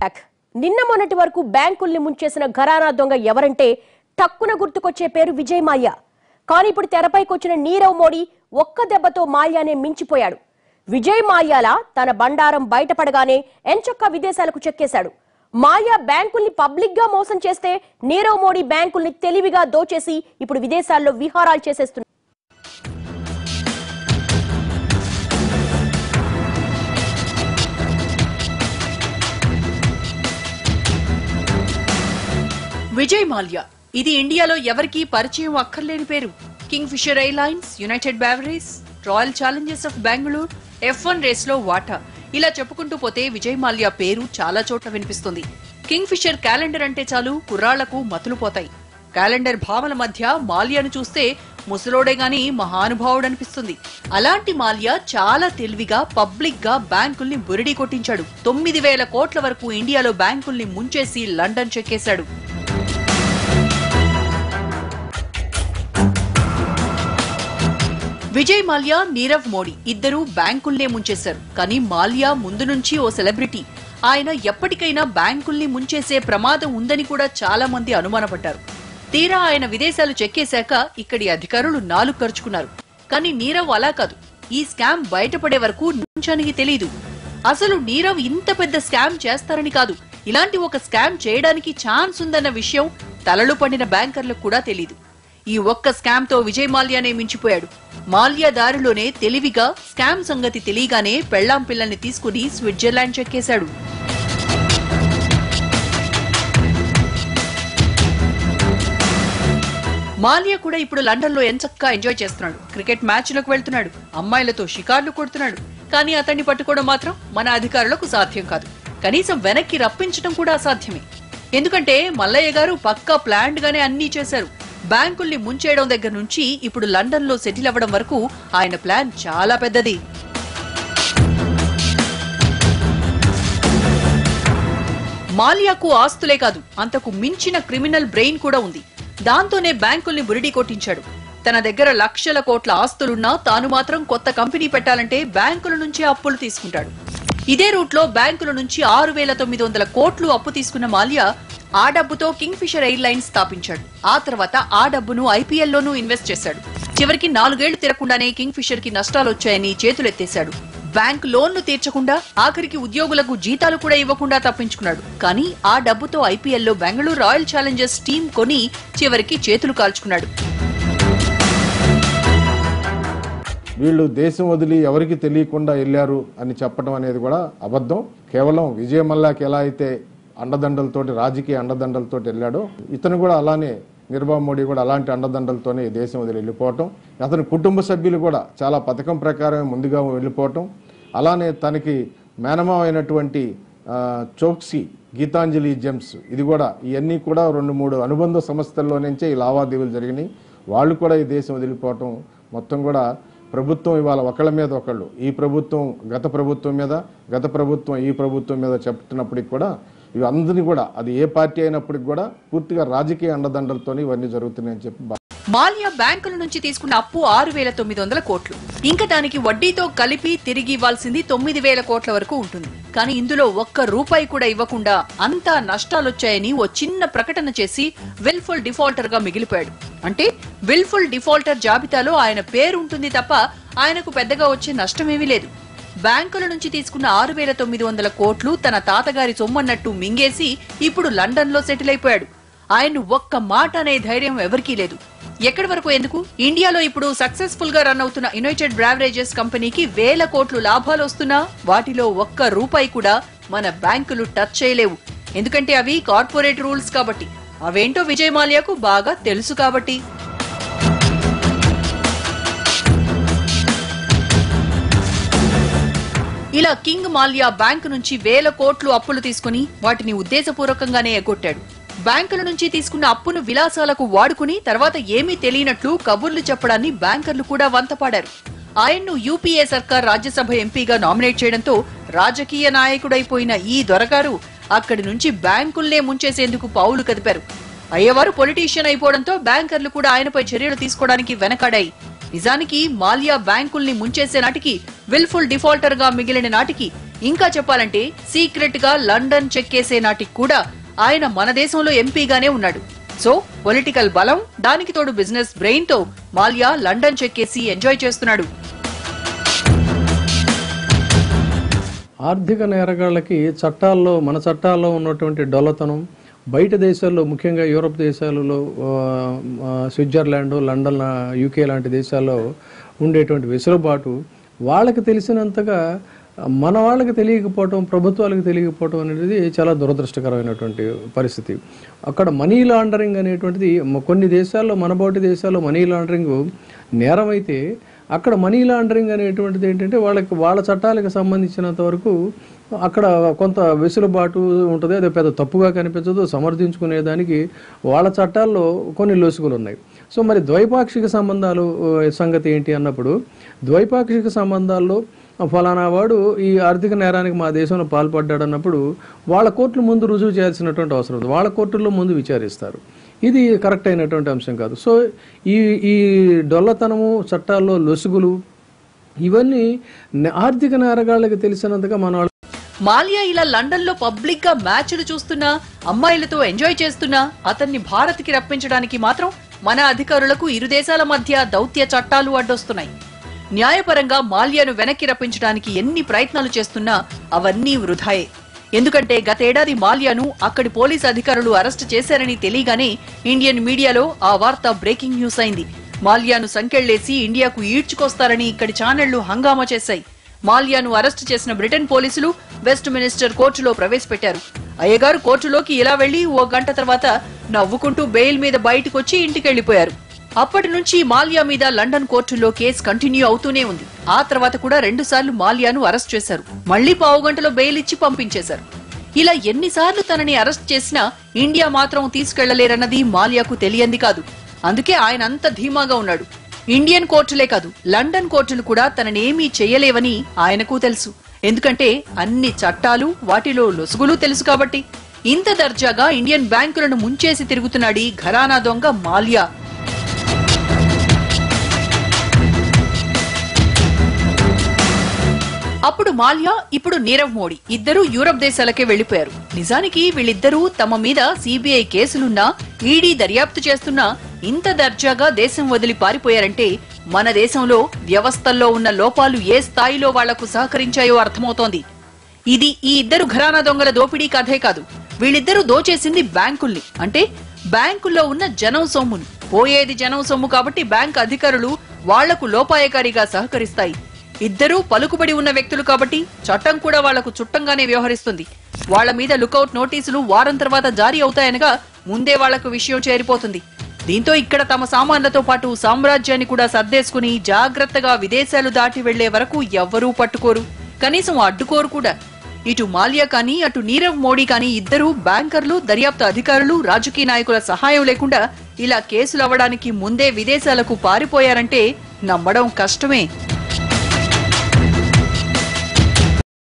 Back. నిన్న మొన్నటి వరకు బ్యాంకుల్ని ముంచేసిన ఘరానా దొంగ ఎవరంటే టక్కున గుర్తుకొచ్చే పేరు విజయ్ మాల్యా కానీ ఇప్పుడు తెరపైకి వచ్చిన నీరవ్ మోడీ ఒక్క దెబ్బతో మాల్యానే మించిపోయాడు విజయ్ మాల్యాల తన బండారం బయటపడగానే ఎంచొక్క విదేశాలకు చెక్కేశాడు మాల్యా బ్యాంకుల్ని పబ్లిక్ గా మోసం చేస్తే నీరవ్ మోడీ బ్యాంకుల్ని తెలివిగా దోచేసి ఇప్పుడు విదేశాల్లో విహారాలు చేసేస్తున్నారు విజయ్ మాల్యా ఇది ఇండియాలో ఎవరికీ పరిచయం అక్కర్లేని పేరు Kingfisher airlines united breweries royal challengers of Bengaluru F one race లో వాటా ఇలా చెప్పుకుంటూ పోతే విజయ్ మాల్యా పేరు చాలా చోట్ల వినిపిస్తుంది కింగ్ ఫిషర్ క్యాలెండర్ అంటే చాలు కుర్రాళ్లకు మతులు పోతాయి క్యాలెండర్ భావన మధ్య మాల్యాను చూస్తే ముసలోడే గాని మహానుభావుడనిపిస్తుంది అలాంటి మాల్యా చాలా తెలివిగా పబ్లిక్ గా బ్యాంకుల్ని బురిడి కొట్టించాడు తొమ్మిది వేల కోట్ల వరకు ఇండియాలో బ్యాంకుల్ని ముంచేసి లండన్ చెక్కేశాడు విజయ్ మాల్యా నీరవ్ మోడీ ఇద్దరూ బ్యాంకుల్నే ముంచేశారు కానీ మాల్యా ముందు నుంచి ఓ సెలబ్రిటీ ఆయన ఎప్పటికైనా బ్యాంకుల్ని ముంచేసే ప్రమాదం ఉందని కూడా చాలా మంది అనుమానపడ్డారు తీరా ఆయన విదేశాలు చెక్కేశాక ఇక్కడి అధికారులు నాలుగు ఖర్చుకున్నారు కానీ నీరవ్ అలా కాదు ఈ స్కామ్ బయటపడే వరకు నుంచానికి తెలీదు అసలు నీరవ్ ఇంత పెద్ద స్కామ్ చేస్తారని కాదు ఇలాంటి ఒక స్కామ్ చేయడానికి ఛాన్స్ ఉందన్న విషయం తలలు పండిన బ్యాంకర్లకు కూడా తెలీదు ఈ ఒక్క స్కామ్ తో విజయ్ మాల్యానే మించిపోయాడు మాల్యా దారిలోనే తెలివిగా స్కామ్ సంగతి తెలియగానే పెళ్లాం పిల్లల్ని తీసుకుని స్విట్జర్లాండ్ చెక్కేశాడు మాల్యా కూడా ఇప్పుడు లండన్ లో ఎంచక్కా ఎంజాయ్ చేస్తున్నాడు క్రికెట్ మ్యాచ్లకు వెళ్తున్నాడు అమ్మాయిలతో షికార్లు కొడుతున్నాడు కానీ అతన్ని పట్టుకోవడం మాత్రం మన అధికారులకు సాధ్యం కాదు కనీసం వెనక్కి రప్పించడం కూడా అసాధ్యమే ఎందుకంటే మల్లయ్య గారు పక్కా ప్లాండ్ గానే అన్నీ చేశారు బ్యాంకుల్ని ముంచేయడం దగ్గర నుంచి ఇప్పుడు లండన్ లో సెటిల్ అవ్వడం వరకు ఆయన ప్లాన్ చాలా పెద్దది మాల్యాకు ఆస్తులే కాదు అంతకు మించిన క్రిమినల్ బ్రెయిన్ కూడా ఉంది దాంతోనే బ్యాంకుల్ని బురిడి కొట్టించాడు తన దగ్గర లక్షల కోట్ల ఆస్తులున్నా తాను మాత్రం కొత్త కంపెనీ పెట్టాలంటే బ్యాంకుల నుంచే అప్పులు తీసుకుంటాడు ఇదే రూట్లో బ్యాంకుల నుంచి ఆరు వేల తొమ్మిది వందల కోట్లు అప్పు తీసుకున్న మాల్యా ఆ డబ్బుతో కింగ్ ఫిషర్ ఎయిర్లైన్స్ స్థాపించాడు ఆ తర్వాత ఆ డబ్బును ఐపీఎల్ లోనూ ఇన్వెస్ట్ చేశాడు చివరికి నాలుగేళ్లు తిరగకుండానే కింగ్ ఫిషర్ కి నష్టాలు వచ్చాయని చేతులెత్తేశాడు బ్యాంక్ లోన్లు తీర్చకుండా ఆఖరికి ఉద్యోగులకు జీతాలు కూడా ఇవ్వకుండా తప్పించుకున్నాడు కానీ ఆ డబ్బుతో ఐపీఎల్ లో బెంగళూరు రాయల్ ఛాలెంజర్స్ టీం కొని చివరికి చేతులు కాల్చుకున్నాడు వీళ్ళు దేశం వదిలి ఎవరికి తెలియకుండా వెళ్ళారు అని చెప్పడం అనేది కూడా అబద్ధం కేవలం విజయ మల్లాకి ఎలా అయితే అండదండలతోటి రాజకీయ అండదండలతోటి వెళ్ళాడో ఇతను కూడా అలానే నిర్మలా మోడీ కూడా అలాంటి అండదండలతోనే ఈ దేశం వదిలి వెళ్ళిపోవటం అతని కుటుంబ సభ్యులు కూడా చాలా పథకం ప్రకారం ముందుగా వెళ్ళిపోవటం అలానే తనకి మేనమావ అయినటువంటి ఆ, చోక్సీ గీతాంజలి జెమ్స్ ఇది కూడా ఇవన్నీ కూడా రెండు మూడు అనుబంధ సంస్థల్లో నుంచే ఈ లావాదేవీలు జరిగినాయి వాళ్ళు కూడా ఈ దేశం వదిలిపోవటం మొత్తం కూడా ప్రభుత్వం ఇవాళ ఒకళ్ళ మీద ఒకళ్ళు ఈ ప్రభుత్వం గత ప్రభుత్వం మీద గత ప్రభుత్వం ఈ ప్రభుత్వం మీద చెప్తున్నప్పటికి కూడా ఇవి అందరినీ కూడా అది ఏ పార్టీ అయినప్పటికి కూడా పూర్తిగా రాజకీయ అండదండలతోనే ఇవన్నీ జరుగుతున్నాయని చెప్పి భా- మాల్యా బ్యాంకుల నుంచి తీసుకున్న అప్పు ఆరు వేల తొమ్మిది వందల కోట్లు ఇంకా దానికి వడ్డీతో కలిపి తిరిగి ఇవ్వాల్సింది తొమ్మిది వేల కోట్ల వరకు ఉంటుంది కానీ ఇందులో ఒక్క రూపాయి కూడా ఇవ్వకుండా అంతా నష్టాలొచ్చాయని ఓ చిన్న ప్రకటన చేసి విల్ఫుల్ డిఫాల్టర్ గా మిగిలిపోయాడు అంటే విల్ఫుల్ డిఫాల్టర్ జాబితాలో ఆయన పేరు ఉంటుంది తప్ప ఆయనకు పెద్దగా వచ్చే నష్టమేమీ లేదు బ్యాంకుల నుంచి తీసుకున్న ఆరు వేల తొమ్మిది వందల కోట్లు తన తాతగారి సొమ్మన్నట్టు మింగేసి ఇప్పుడు లండన్ లో సెటిల్ అయిపోయాడు ఆయన ఒక్క మాట అనే ధైర్యం ఎవరికీ లేదు ఎక్కడి వరకు ఎందుకు ఇండియాలో ఇప్పుడు సక్సెస్ఫుల్ గా రన్ అవుతున్న యునైటెడ్ బ్రావరేజెస్ కంపెనీకి వేల కోట్లు లాభాలు వస్తున్నా వాటిలో ఒక్క రూపాయి కూడా మన బ్యాంకులు టచ్ చేయలేవు ఎందుకంటే అవి కార్పొరేట్ రూల్స్ కాబట్టి అవేంటో విజయ్ మాల్యాకు బాగా తెలుసు కాబట్టి ఇలా కింగ్ మాల్యా బ్యాంకు నుంచి వేల కోట్లు అప్పులు తీసుకుని వాటిని ఉద్దేశపూర్వకంగానే ఎగ్గొట్టాడు బ్యాంకుల నుంచి తీసుకున్న అప్పును విలాసాలకు వాడుకుని తర్వాత ఏమీ తెలియనట్లు కబుర్లు చెప్పడాన్ని బ్యాంకర్లు కూడా వంతపాడారు ఆయన్ను యూపీఏ సర్కార్ రాజ్యసభ ఎంపీగా నామినేట్ చేయడంతో రాజకీయ నాయకుడైపోయిన ఈ దొరగారు అక్కడి నుంచి బ్యాంకుల్నే ముంచేసేందుకు పావులు కదిపారు అయ్యవారు పొలిటీషియన్ అయిపోవడంతో బ్యాంకర్లు కూడా ఆయనపై చర్యలు తీసుకోవడానికి వెనకాడాయి నిజానికి మాల్యా బ్యాంకుల్ని ముంచేసే నాటికి విల్ఫుల్ డిఫాల్టర్ గా మిగిలిన నాటికి ఇంకా చెప్పాలంటే సీక్రెట్ గా లండన్ చెక్కేసే నాటికి కూడా ఆయన మన దేశంలో ఎంపీగానే ఉన్నాడు సో పొలిటికల్ బలం దానికి తోడు బిజినెస్ బ్రెయిన్ తో మాల్యా లండన్ చెక్కేసి ఎంజాయ్ చేస్తున్నాడు ఆర్థిక నేరగాళ్ళకి చట్టాల్లో మన చట్టాల్లో ఉన్నటువంటి డొల్లతనం బయట దేశాల్లో ముఖ్యంగా యూరప్ దేశాలలో ఆ, ఆ, స్విట్జర్లాండ్ లండన్ ఆ, యూకే లాంటి దేశాల్లో ఉండేటువంటి వెసులుబాటు వాళ్ళకి తెలిసినంతగా మన వాళ్ళకి తెలియకపోవటం ప్రభుత్వాలకు తెలియకపోవటం అనేది చాలా దురదృష్టకరమైనటువంటి పరిస్థితి అక్కడ మనీ లాండరింగ్ అనేటువంటిది మ- కొన్ని దేశాల్లో మనబోటి దేశాల్లో మనీ లాండరింగ్ నేరం అయితే అక్కడ మనీ లాండరింగ్ అనేటువంటిది ఏంటంటే వాళ్ళకి వాళ్ళ చట్టాలకు సంబంధించినంత వరకు అక్కడ కొంత వెసులుబాటు ఉంటుంది అది పెద్ద తప్పుగా కనిపించదు సమర్థించుకునేదానికి వాళ్ళ చట్టాల్లో కొన్ని లొసుగులు ఉన్నాయి సో మరి ద్వైపాక్షిక సంబంధాలు ఆ, సంగతి ఏంటి అన్నప్పుడు ద్వైపాక్షిక సంబంధాల్లో ఫలానా వాడు ఈ ఆర్థిక నేరానికి మా దేశంలో పాల్పడ్డాడు అన్నప్పుడు వాళ్ళ కోర్టుల ముందు రుజువు చేయాల్సినటువంటి అవసరం ఉంది వాళ్ళ కోర్టుల్లో ముందు విచారిస్తారు ఇది కరెక్ట్ అయినటువంటి అంశం కాదు సో ఈ ఈ డొల్లతనము చట్టాల్లో లొసుగులు ఇవన్నీ న- ఆర్థిక నేరగాళ్ళకి తెలిసినంతగా మన వాళ్ళు మాల్యా ఇలా లండన్ లో పబ్లిక్ గా మ్యాచ్లు చూస్తున్నా అమ్మాయిలతో ఎంజాయ్ చేస్తున్నా అతన్ని భారత్ కి రప్పించడానికి మాత్రం మన అధికారులకు ఇరు దేశాల మధ్య దౌత్య చట్టాలు అడ్డొస్తున్నాయి న్యాయపరంగా మాల్యాను వెనక్కి రప్పించడానికి ఎన్ని ప్రయత్నాలు చేస్తున్నా అవన్నీ వృధాయే ఎందుకంటే గతేడాది మాల్యాను అక్కడి పోలీస్ అధికారులు అరెస్ట్ చేశారని తెలియగానే ఇండియన్ మీడియాలో ఆ వార్త బ్రేకింగ్ న్యూస్ అయింది మాల్యాను సంకెళ్లేసి ఇండియాకు ఈడ్చుకొస్తారని ఇక్కడి ఛానళ్లు హంగామా చేశాయి మాల్యాను అరెస్ట్ చేసిన బ్రిటన్ పోలీసులు వెస్ట్ మినిస్టర్ కోర్టులో ప్రవేశపెట్టారు అయ్యగారు కోర్టులోకి ఇలా వెళ్లి ఓ గంట తర్వాత నవ్వుకుంటూ బెయిల్ మీద బయటకొచ్చి ఇంటికెళ్లిపోయారు అప్పటి నుంచి మాల్యా మీద లండన్ కోర్టులో కేసు కంటిన్యూ అవుతూనే ఉంది ఆ తర్వాత కూడా రెండు సార్లు మాల్యాను అరెస్ట్ చేశారు మళ్లీ పావు గంటలో బెయిల్ ఇచ్చి పంపించేశారు ఇలా ఎన్నిసార్లు తనని అరెస్ట్ చేసినా ఇండియా మాత్రం తీసుకెళ్లలేరన్నది మాల్యాకు తెలియంది కాదు అందుకే ఆయన అంత ధీమాగా ఉన్నాడు ఇండియన్ కోర్టులే కాదు లండన్ కోర్టులు కూడా తననేమీ చెయ్యలేవని ఆయనకు తెలుసు ఎందుకంటే అన్ని చట్టాలు వాటిలో లొసుగులు తెలుసు కాబట్టి ఇంత దర్జాగా ఇండియన్ బ్యాంకులను ముంచేసి తిరుగుతున్నాడీ ఘరానా దొంగ మాల్యా అప్పుడు మాల్యా ఇప్పుడు నీరవ్ మోడీ ఇద్దరూ యూరప్ దేశాలకే వెళ్లిపోయారు నిజానికి వీళ్ళిద్దరూ తమ మీద సిబిఐ కేసులున్నా ఈడీ దర్యాప్తు చేస్తున్నా ఇంత దర్జాగా దేశం వదిలి పారిపోయారంటే మన దేశంలో వ్యవస్థల్లో ఉన్న లోపాలు ఏ స్థాయిలో వాళ్లకు సహకరించాయో అర్థమవుతోంది ఇది ఈ ఇద్దరు ఘరానా దొంగల దోపిడీ కథే కాదు వీళ్ళిద్దరూ దోచేసింది బ్యాంకుల్ని అంటే బ్యాంకుల్లో ఉన్న జనం సొమ్మును పోయేది జనం సొమ్ము కాబట్టి బ్యాంక్ అధికారులు వాళ్లకు లోపాయకారిగా సహకరిస్తాయి ఇద్దరూ పలుకుబడి ఉన్న వ్యక్తులు కాబట్టి చట్టం కూడా వాళ్లకు చుట్టంగానే వ్యవహరిస్తుంది వాళ్ల మీద లుకౌట్ నోటీసులు వారం తర్వాత జారీ అవుతాయనగా ముందే వాళ్లకు విషయం చేరిపోతుంది దీంతో ఇక్కడ తమ సామాన్లతో పాటు సామ్రాజ్యాన్ని కూడా సర్దేసుకుని జాగ్రత్తగా విదేశాలు దాటి వెళ్లే వరకు ఎవ్వరూ పట్టుకోరు కనీసం అడ్డుకోరు కూడా ఇటు మాల్యా కానీ అటు నీరవ్ మోడీ కానీ ఇద్దరూ బ్యాంకర్లు దర్యాప్తు అధికారులు రాజకీయ నాయకుల సహాయం లేకుండా ఇలా కేసులు అవ్వడానికి ముందే విదేశాలకు పారిపోయారంటే నమ్మడం కష్టమే